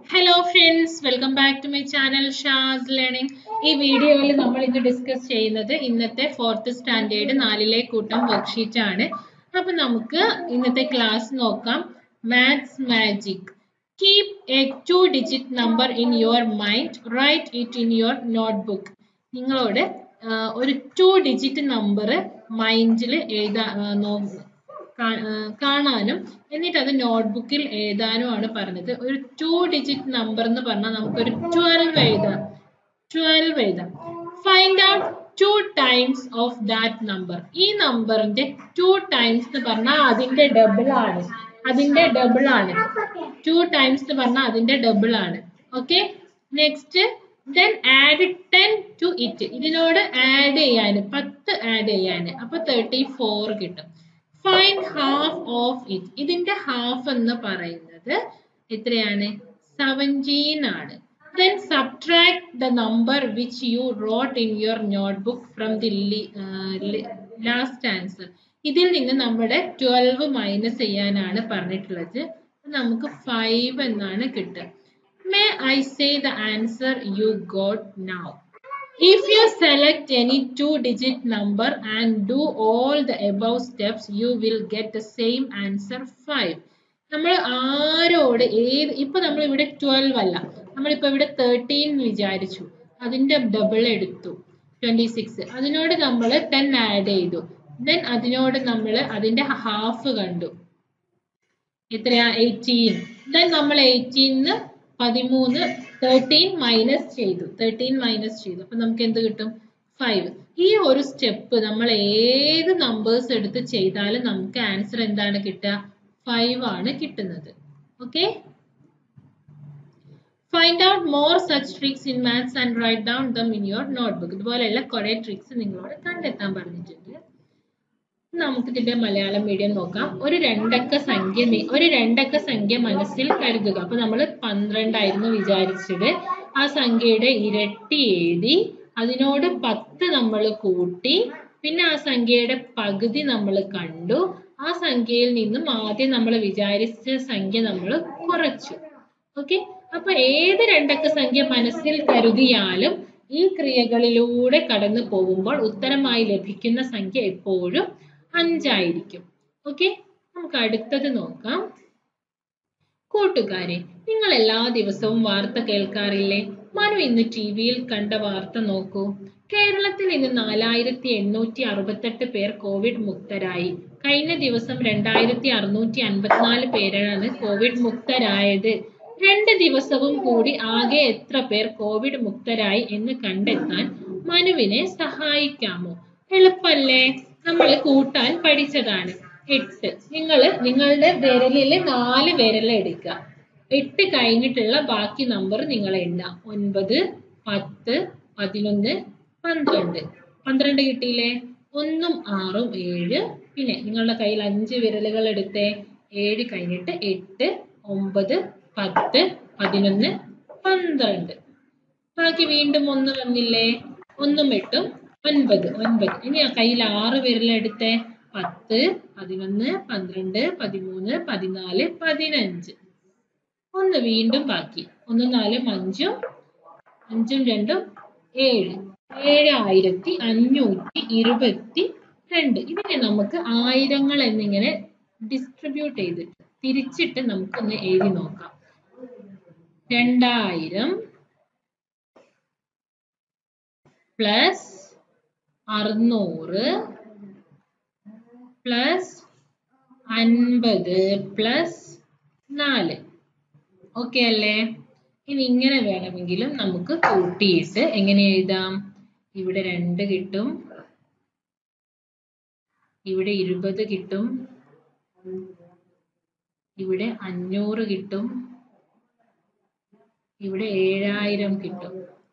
Hello friends welcome back to my channel Shaz learning ഈ വീഡിയോയിൽ നമ്മൾ ഇന്ന് ഡിസ്കസ് ചെയ്യുന്നത് ഇന്നത്തെ ഫോർത്ത് സ്റ്റാൻഡേർഡ് നാലിലെ കൂട്ടം വർക്ക്ഷീറ്റ് ആണ് അപ്പൊ നമുക്ക് ഇന്നത്തെ ക്ലാസ് നോക്കാം maths magic keep a two digit number in your mind write it in your notebook നിങ്ങളോട് ആ, ഒരു ടു ഡിജിറ്റ് നമ്പർ മൈൻഡിൽ എഴുതാ ആ, നോ- കാ- ആ, കാണാനും എന്നിട്ട് അത് നോട്ട്ബുക്കിൽ എഴുതാനും ആണ് പറഞ്ഞത് ഒരു ടു ഡിജിറ്റ് നമ്പർ എന്ന് പറഞ്ഞാൽ നമുക്കൊരു ട്വൽവ് എഴുതാം ട്വൽവ് എഴുതാം find out two times of that number ഈ നമ്പറിന്റെ ടു ടൈംസ് എന്ന് പറഞ്ഞാൽ അതിന്റെ ഡബിൾ ആണ് അതിന്റെ ഡബിൾ ആണ് ടു ടൈംസ് എന്ന് പറഞ്ഞാൽ അതിന്റെ ഡബിൾ ആണ് okay next then add ten to it ഇതിനോട് ആഡ് ചെയ്യാൻ പത്ത് ആഡ് ചെയ്യാൻ അപ്പൊ തേർട്ടി ഫോർ കിട്ടും ഫൈൻഡ് ഹാഫ് ഓഫ് ഇറ്റ് ഇതിന്റെ ഹാഫ് എന്ന് പറയുന്നത് എത്രയാണ് സെവൻറ്റീൻ ആണ് then subtract the number which you wrote in your notebook from the last answer ഇതിൽ നിന്ന് നമ്മുടെ ട്വൽവ് മൈനസ് ചെയ്യാനാണ് പറഞ്ഞിട്ടുള്ളത് നമുക്ക് ഫൈവ് എന്നാണ് കിട്ടുക may I say the answer you got now If you select any two digit number and do all the above steps, you will get the same answer 5. നമ്മൾ ആരോട് ഏത് ഇപ്പൊ നമ്മൾ ഇവിടെ ട്വൽവ് അല്ല നമ്മളിപ്പോ ഇവിടെ തേർട്ടീൻ വിചാരിച്ചു അതിന്റെ ഡബിൾ എടുത്തു ട്വന്റി സിക്സ് അതിനോട് നമ്മൾ ടെൻ ആഡ് ചെയ്തു ദെൻ അതിനോട് നമ്മൾ അതിന്റെ ഹാഫ് കണ്ടു എത്രയാ എയ്റ്റീൻ ദെൻ നമ്മൾ എയ്റ്റീന്ന് പതിമൂന്ന് തേർട്ടീൻ മൈനസ് ചെയ്തു തേർട്ടീൻ മൈനസ് ചെയ്തു അപ്പൊ നമുക്ക് എന്ത് കിട്ടും ഫൈവ് ഈ ഒരു സ്റ്റെപ്പ് നമ്മൾ ഏത് നമ്പേഴ്സ് എടുത്ത് ചെയ്താലും നമുക്ക് ആൻസർ എന്താണ് കിട്ടുക ഫൈവ് ആണ് കിട്ടുന്നത് okay find out more such tricks in maths and write down them in your notebook ഇതുപോലെയുള്ള കുറെ ട്രിക്സ് നിങ്ങളോട് കണ്ടെത്താൻ പറഞ്ഞിട്ടുണ്ട് നമുക്ക് ഇതിന്റെ മലയാളം മീഡിയം നോക്കാം ഒരു രണ്ടക്ക സംഖ്യ നി- ഒരു രണ്ടക്ക സംഖ്യ മനസ്സിൽ കരുതുക അപ്പൊ നമ്മൾ പന്ത്രണ്ടായിരുന്നു വിചാരിച്ചത് ആ സംഖ്യയുടെ ഇരട്ടി എഴുതി അതിനോട് പത്ത് നമ്മൾ കൂട്ടി പിന്നെ ആ സംഖ്യയുടെ പകുതി നമ്മൾ കണ്ടു ആ സംഖ്യയിൽ നിന്നും ആദ്യം നമ്മൾ വിചാരിച്ച സംഖ്യ നമ്മൾ കുറച്ചു ഓക്കെ അപ്പൊ ഏത് രണ്ടക്ക സംഖ്യ മനസ്സിൽ കരുതിയാലും ഈ ക്രിയകളിലൂടെ കടന്നു പോകുമ്പോൾ ഉത്തരമായി ലഭിക്കുന്ന സംഖ്യ എപ്പോഴും അഞ്ചായിരിക്കും ഓക്കെ നമുക്ക് അടുത്തത് നോക്കാം കൂട്ടുകാരെ നിങ്ങൾ എല്ലാ ദിവസവും വാർത്ത കേൾക്കാറില്ലേ മനു ഇന്ന് ടി വിയിൽ കണ്ട വാർത്ത നോക്കൂ കേരളത്തിൽ ഇന്ന് നാലായിരത്തി എണ്ണൂറ്റി അറുപത്തെട്ട് പേർ കോവിഡ് മുക്തരായി കഴിഞ്ഞ ദിവസം രണ്ടായിരത്തി അറുന്നൂറ്റി അൻപത്തിനാല് പേരാണ് കോവിഡ് മുക്തരായത് രണ്ട് ദിവസവും കൂടി ആകെ എത്ര പേർ കോവിഡ് മുക്തരായി എന്ന് കണ്ടെത്താൻ മനുവിനെ സഹായിക്കാമോ എളുപ്പല്ലേ നമ്മൾ കൂട്ടാൻ പഠിച്ചതാണ് എട്ട് നിങ്ങൾ നിങ്ങളുടെ വിരലിൽ നാല് വിരൽ എടുക്കുക എട്ട് കഴിഞ്ഞിട്ടുള്ള ബാക്കി നമ്പർ നിങ്ങൾ എണ്ണുക ഒൻപത് പത്ത് പതിനൊന്ന് പന്ത്രണ്ട് പന്ത്രണ്ട് കിട്ടിയില്ലേ ഒന്നും ആറും ഏഴ് പിന്നെ നിങ്ങളുടെ കയ്യിൽ അഞ്ച് വിരലുകൾ എടുത്തേ ഏഴ് കഴിഞ്ഞിട്ട് എട്ട് ഒമ്പത് പത്ത് പതിനൊന്ന് പന്ത്രണ്ട് ബാക്കി വീണ്ടും ഒന്ന് വന്നില്ലേ ഒന്നും എട്ടും ഒൻപത് ഒൻപത് ഇനി ആ കയ്യിൽ ആറ് വിരലെടുത്തേ പത്ത് പതിനൊന്ന് പന്ത്രണ്ട് പതിമൂന്ന് പതിനാല് പതിനഞ്ച് ഒന്ന് വീണ്ടും ബാക്കി ഒന്നും നാലും അഞ്ചും അഞ്ചും രണ്ടും ഏഴ് ഏഴായിരത്തി അഞ്ഞൂറ്റി ഇരുപത്തി രണ്ട് ഇതിനെ നമുക്ക് ആയിരങ്ങൾ എന്നിങ്ങനെ ഡിസ്ട്രിബ്യൂട്ട് ചെയ്തിട്ട് തിരിച്ചിട്ട് നമുക്കൊന്ന് എഴുതി നോക്കാം രണ്ടായിരം പ്ലസ് അറുന്നൂറ് പ്ലസ് അൻപത് പ്ലസ് നാല് ഓക്കെ അല്ലേ ഇനി ഇങ്ങനെ വേണമെങ്കിലും നമുക്ക് കൂട്ടിയിട്ട് എങ്ങനെ എഴുതാം ഇവിടെ രണ്ട് കിട്ടും ഇവിടെ ഇരുപത് കിട്ടും ഇവിടെ അഞ്ഞൂറ് കിട്ടും ഇവിടെ ഏഴായിരം കിട്ടും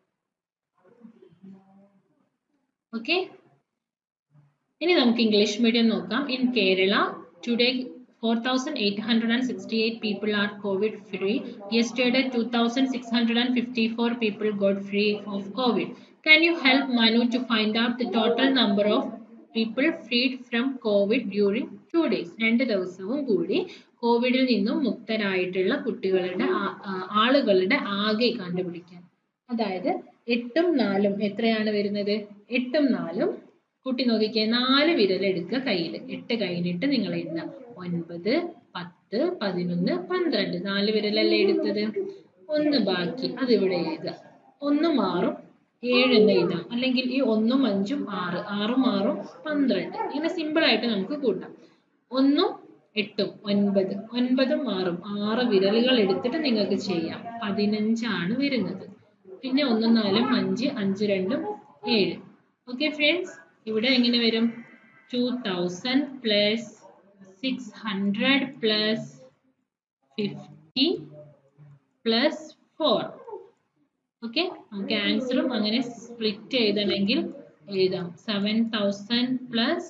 ഓക്കെ ഇനി നമുക്ക് ഇംഗ്ലീഷ് മീഡിയം നോക്കാം in Kerala today four thousand eight hundred and sixty eight people are covid free yesterday two thousand six hundred and fifty four people got free of covid can you help Manu to find out the total number of people freed from covid during two days രണ്ട് ദിവസവും കൂടി കോവിഡിൽ നിന്നും മുക്തരായിട്ടുള്ള കുട്ടികളുടെ ആ- ആ- ആളുകളുടെ ആകെ കണ്ടുപിടിക്കാൻ അതായത് എട്ടും നാലും എത്രയാണ് വരുന്നത് എട്ടും നാലും കുട്ടി നോക്കിക്കേ നാല് വിരലെടുക്കുക കയ്യിൽ എട്ട് കഴിഞ്ഞിട്ട് നിങ്ങൾ എഴുതാം ഒൻപത് പത്ത് പതിനൊന്ന് പന്ത്രണ്ട് നാല് വിരലല്ലേ എടുത്തത് ഒന്ന് ബാക്കി അതിവിടെ എഴുതുക ഒന്ന് മാറും ഏഴ് എന്ന് എഴുതാം അല്ലെങ്കിൽ ഈ ഒന്നും അഞ്ചും ആറ് ആറും ആറും പന്ത്രണ്ട് ഇങ്ങനെ സിമ്പിൾ ആയിട്ട് നമുക്ക് കൂട്ടാം ഒന്നും എട്ടും ഒൻപത് ഒൻപതും ആറും ആറ് വിരലുകൾ എടുത്തിട്ട് നിങ്ങൾക്ക് ചെയ്യാം പതിനഞ്ചാണ് വരുന്നത് പിന്നെ ഒന്നും നാലും അഞ്ച് അഞ്ച് രണ്ടും ഏഴ് ഓക്കെ ഫ്രണ്ട്സ് ഇവിടെ എങ്ങനെ വരും two thousand plus six hundred plus fifty plus four okay നമുക്ക് ആൻസറും അങ്ങനെ സ്പ്ലിറ്റ് എഴുതണമെങ്കിൽ എഴുതാം seven thousand plus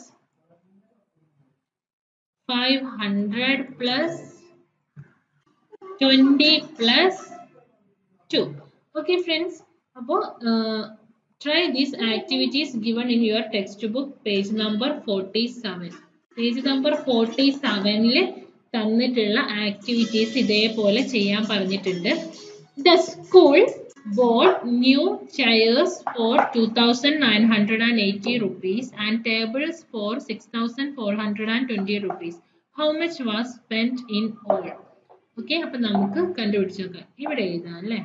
five hundred plus twenty plus two okay friends അപ്പോൾ try these activities given in your textbook page number forty seven page number forty സെവനിൽ തന്നിട്ടുള്ള activities ഇതേപോലെ ചെയ്യാൻ പറഞ്ഞിട്ടുണ്ട് the school bought new chairs for 2980 rupees and tables for 6420 rupees how much was spent in all okay അപ്പൊ നമുക്ക് കണ്ടുപിടിച്ച് നോക്കാം ഇവിടെ എഴുതാം അല്ലേ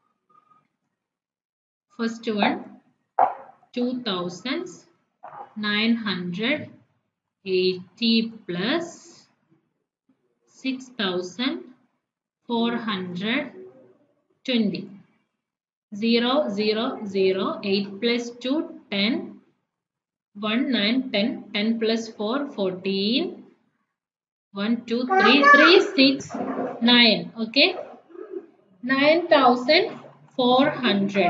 first one two thousand nine hundred eighty plus six thousand four hundred twenty 0 0 0 8 plus 2 10 1 9 10 10 plus 4 14 1 2 3 3 6 9 okay 9400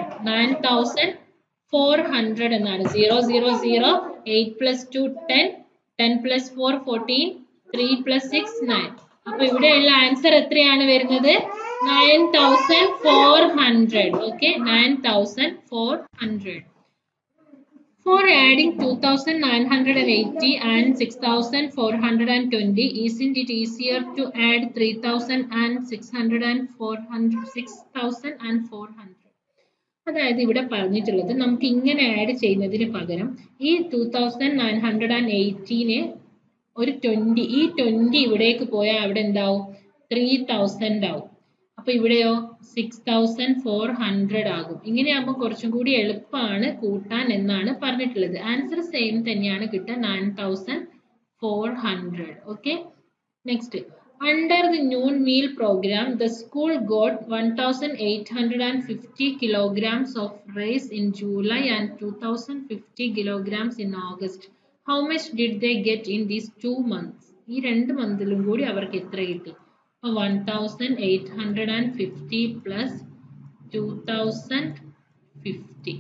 9400 എന്നാണ് 0 0 0 8 plus 2 10 10 plus 4 14 3 plus 6 9 അപ്പൊ ഇവിടെയുള്ള ആൻസർ എത്രയാണ് വരുന്നത് nine thousand four hundred okay nine thousand four hundred For adding 2980 and 6420, isn't it easier to add 3000 and 600 and 400, 6000 and 400? അതായത് ഇവിടെ പറഞ്ഞിട്ടുള്ളത് നമുക്ക് ഇങ്ങനെ ആഡ് ചെയ്യുന്നതിന് പകരം ഈ two thousand nine hundred and എയ്റ്റീനെ ഒരു ട്വന്റി ഈ ട്വന്റി ഇവിടേക്ക് പോയാൽ അവിടെ എന്താവും ത്രീ തൗസൻഡ് ആവും അപ്പൊ ഇവിടെയോ സിക്സ് തൗസൻഡ് ഫോർ ഹൺഡ്രഡ് ആകും ഇങ്ങനെയാകുമ്പോൾ കുറച്ചും കൂടി എളുപ്പമാണ് കൂട്ടാൻ എന്നാണ് പറഞ്ഞിട്ടുള്ളത് ആൻസർ സെയിം തന്നെയാണ് കിട്ടുക nine thousand four hundred okay next under the noon meal programme the school got one thousand eight hundred and fifty kilograms of rice in July and two thousand fifty kilograms in August how much did they get in these two months ഈ രണ്ട് മന്തിലും കൂടി അവർക്ക് എത്ര കിട്ടി അപ്പോൾ one thousand eight hundred and fifty plus two thousand fifty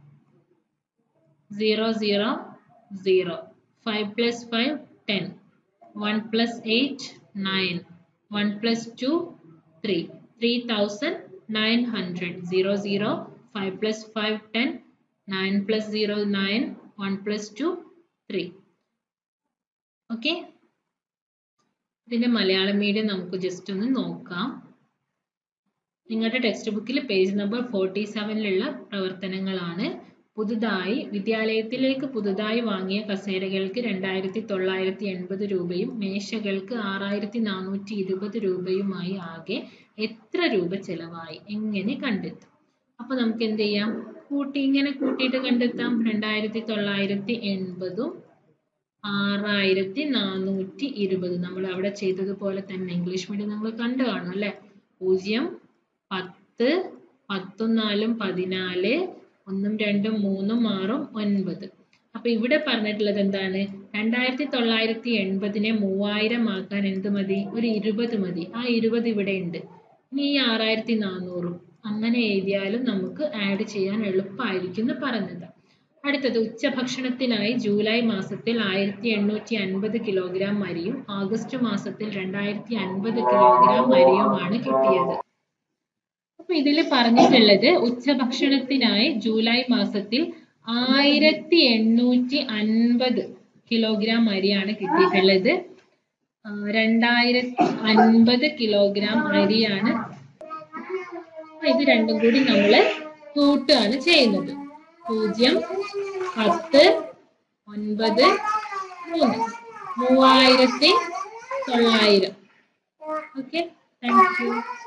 zero zero zero five plus five ten one plus eight nine one plus two three three thousand nine hundred zero zero five plus five ten nine plus zero nine one plus two three okay ഇതിന്റെ Malayalam medium നമുക്ക് just ഒന്ന് നോക്കാം നിങ്ങളുടെ text ബുക്കിൽ page number forty സെവനിലുള്ള പ്രവർത്തനങ്ങളാണ് പുതുതായി വിദ്യാലയത്തിലേക്ക് പുതുതായി വാങ്ങിയ കസേരകൾക്ക് രണ്ടായിരത്തി തൊള്ളായിരത്തി എൺപത് രൂപയും മേശകൾക്ക് ആറായിരത്തി നാനൂറ്റി ഇരുപത് രൂപയുമായി ആകെ എത്ര രൂപ ചെലവായി എങ്ങനെ കണ്ടെത്തും അപ്പൊ നമുക്ക് എന്ത് ചെയ്യാം കൂട്ടി ഇങ്ങനെ കൂട്ടിയിട്ട് കണ്ടെത്താം രണ്ടായിരത്തി തൊള്ളായിരത്തി എൺപതും ആറായിരത്തി നാനൂറ്റി ഇരുപത് നമ്മൾ അവിടെ ചെയ്തതുപോലെ തന്നെ ഇംഗ്ലീഷ് മീഡിയം നമ്മൾ കണ്ടു കാണും അല്ലെ പൂജ്യം പത്ത് പത്തും നാലും പതിനാല് ഒന്നും രണ്ടും മൂന്നും ആറും ഒൻപത് അപ്പൊ ഇവിടെ പറഞ്ഞിട്ടുള്ളത് എന്താണ് രണ്ടായിരത്തി തൊള്ളായിരത്തി എൺപതിനെ മൂവായിരം ആക്കാൻ എന്ത് മതി ഒരു ഇരുപത് മതി ആ ഇരുപത് ഇവിടെ ഉണ്ട് ഇനി ഈ ആറായിരത്തി നാനൂറും അങ്ങനെ എഴുതിയാലും നമുക്ക് ആഡ് ചെയ്യാൻ എളുപ്പമായിരിക്കും എന്ന് പറഞ്ഞത് അടുത്തത് ഉച്ചഭക്ഷണത്തിനായി ജൂലൈ മാസത്തിൽ ആയിരത്തി എണ്ണൂറ്റി അൻപത് കിലോഗ്രാം അരിയും ആഗസ്റ്റ് മാസത്തിൽ രണ്ടായിരത്തി അൻപത് കിലോഗ്രാം അരിയുമാണ് കിട്ടിയത് അപ്പൊ ഇതിൽ പറഞ്ഞിട്ടുള്ളത് ഉച്ചഭക്ഷണത്തിനായി ജൂലൈ മാസത്തിൽ ആയിരത്തി എണ്ണൂറ്റി അൻപത് കിലോഗ്രാം അരിയാണ് കിട്ടിയിട്ടുള്ളത് ആ, രണ്ടായിരത്തി അൻപത് കിലോഗ്രാം അരിയാണ് അപ്പൊ ഇത് രണ്ടും കൂടി നമ്മൾ കൂട്ടുകയാണ് ചെയ്യുന്നത് പൂജ്യം പത്ത് ഒൻപത് മൂന്ന് മൂവായിരത്തി തൊള്ളായിരം ഓക്കെ താങ്ക് യു